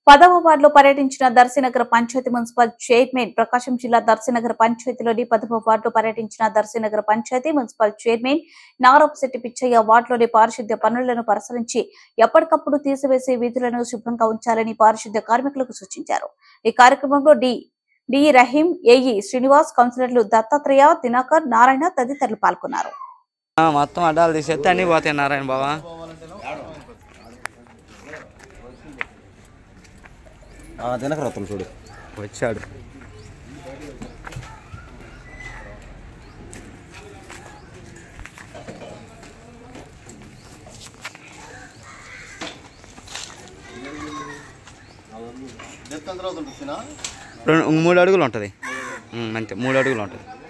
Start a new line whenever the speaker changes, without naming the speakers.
పదవ వార్డులో పర్యటించిన దర్శనగర పంచాయతీ మున్సిపల్ చైర్మన్ ప్రకాశం జిల్లా దర్శనగర పంచాయతీలోని పదవ వార్డులో పర్యటించిన దర్శనగర పంచాయతీ మున్సిపల్ చైర్మన్ నారపశెట్టి పిచ్చయ్య వార్డులోని పారిశుద్ధ్య పనులను పరిశీలించి ఎప్పటికప్పుడు తీసివేసి వీధులను శుభ్రంగా ఉంచాలని పారిశుద్ధ్య కార్మికులకు సూచించారు ఈ కార్యక్రమంలో D D Rahim AE Srinivas కౌన్సిలర్లు దత్తాత్రేయ దినాకర్ నారాయణ తదితరులు పాల్గొన్నారు
ఆ, మొత్తం అడ్డాలు తీసేస్తే అన్నీ పోతాయి నారాయణ బాబా
దినకర వస్తాను చూడు
వచ్చాడు రెండు మూడు అడుగులు ఉంటుంది ఉమ్, అంతే మూడు అడుగులు ఉంటుంది